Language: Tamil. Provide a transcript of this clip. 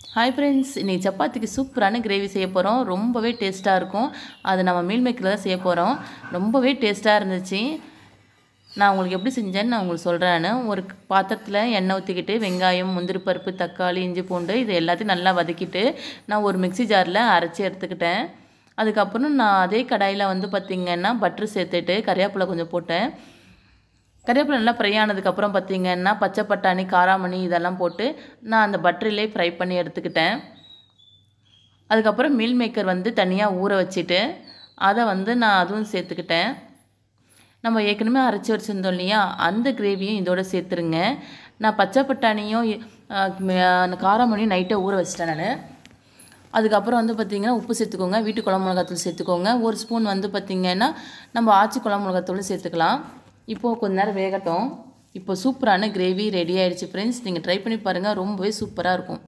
ஹாய் ஃப்ரெண்ட்ஸ் இன்றைக்கி சப்பாத்திக்கு சூப்பரான கிரேவி செய்ய போகிறோம் ரொம்பவே டேஸ்ட்டாக இருக்கும் அது நம்ம மீல் மேக்கரில் தான் செய்ய போகிறோம் ரொம்பவே டேஸ்ட்டாக இருந்துச்சு நான் உங்களுக்கு எப்படி செஞ்சேன்னு நான் உங்களுக்கு சொல்கிறேன்னு ஒரு பாத்திரத்தில் எண்ணெய் ஊற்றிக்கிட்டு வெங்காயம் முந்திரி பருப்பு தக்காளி இஞ்சி பூண்டு இது எல்லாத்தையும் நல்லா வதக்கிட்டு நான் ஒரு மிக்ஸி ஜாரில் அரைச்சி எடுத்துக்கிட்டேன் அதுக்கப்புறம் நான் அதே கடாயில் வந்து பார்த்திங்கன்னா பட்ரு சேர்த்துட்டு கறிவேப்பிலை கொஞ்சம் போட்டேன் கறிவேப்பிலை நல்லா ஃப்ரை ஆனதுக்கப்புறம் பார்த்திங்கன்னா பச்சை பட்டாணி காராமணி இதெல்லாம் போட்டு நான் அந்த பட்டரிலே ஃப்ரை பண்ணி எடுத்துக்கிட்டேன் அதுக்கப்புறம் மீல் மேக்கர் வந்து தனியாக ஊற வச்சுட்டு அதை வந்து நான் அதுவும் சேர்த்துக்கிட்டேன் நம்ம ஏற்கனவே அரைச்சி வச்சுருந்தோம் இல்லையா அந்த கிரேவியும் இதோட சேர்த்துருங்க நான் பச்சை பட்டாணியும் அந்த காராமணியும் நைட்டே ஊற வச்சிட்டேன் நான் அதுக்கப்புறம் வந்து பார்த்திங்கன்னா உப்பு சேர்த்துக்கோங்க வீட்டு குழம்பு மிளகாத்தூள் சேர்த்துக்கோங்க ஒரு ஸ்பூன் வந்து பார்த்திங்கன்னா நம்ம ஆச்சி குழம்பு மிளகாத்தூள் சேர்த்துக்கலாம் இப்போது கொஞ்ச நேரம் வேகட்டும் இப்போ சூப்பரான கிரேவி ரெடி ஆகிடுச்சு ஃப்ரெண்ட்ஸ் நீங்கள் ட்ரை பண்ணி பாருங்கள் ரொம்பவே சூப்பராக இருக்கும்